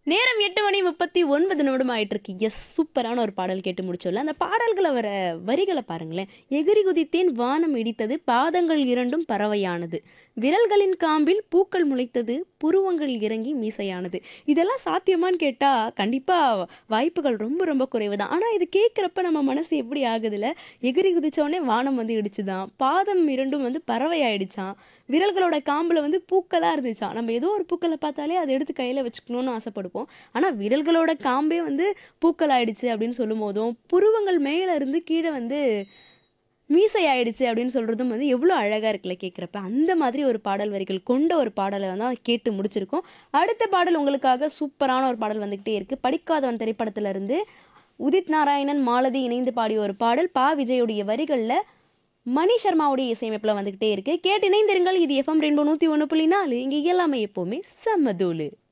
நேரம் எட்டு மணி முப்பத்தி ஒன்பது நிமிடம் ஆயிட்டு இருக்கு எஸ் சூப்பரான ஒரு பாடல் கேட்டு முடிச்சோல்ல அந்த பாடல்களை வர வரிகளை பாருங்களேன் எகிரி குதித்தேன் வானம் இடித்தது பாதங்கள் இரண்டும் பறவையானது விரல்களின் காம்பில் பூக்கள் முளைத்தது புருவங்கள் இறங்கி மீசையானது இதெல்லாம் சாத்தியமான்னு கேட்டா கண்டிப்பா வாய்ப்புகள் ரொம்ப ரொம்ப குறைவு தான் ஆனா இது கேட்குறப்ப நம்ம மனசு எப்படி ஆகுதுல எகிரி குதிச்சோடனே வானம் வந்து இடிச்சுதான் பாதம் இரண்டும் வந்து பறவை ஆயிடுச்சான் விரல்களோட காம்புல வந்து பூக்களா இருந்துச்சான் நம்ம ஏதோ ஒரு பூக்களை பார்த்தாலே அதை எடுத்து கையில வச்சுக்கணும்னு ஆசைப்படுவோம் ஆனா விரல்களோட காம்பே வந்து பூக்கள் ஆயிடுச்சு அப்படின்னு சொல்லும் போதும் புருவங்கள் மேல இருந்து கீழே வந்து மீசை ஆயிடுச்சு அப்படின்னு சொல்றதும் வந்து எவ்வளோ அழகா இருக்குல்ல கேட்குறப்ப அந்த மாதிரி ஒரு பாடல் வரிகள் கொண்ட ஒரு பாடலை வந்து கேட்டு முடிச்சிருக்கோம் அடுத்த பாடல் உங்களுக்காக சூப்பரான ஒரு பாடல் வந்துகிட்டே இருக்கு படிக்காதவன் திரைப்படத்துல இருந்து உதித் நாராயணன் மாலதி இணைந்து பாடிய ஒரு பாடல் பா விஜயுடைய வரிகளில் மணி சர்மாவுடைய இசையமைப்பில் வந்துகிட்டே இருக்கு கேட்டு இணைந்திருங்கள் இது எஃப்எம் ரெயின்போ நூற்றி ஒன்று புள்ளி நாலு இங்கே எல்லாமே எப்போவுமே செம்மதூளு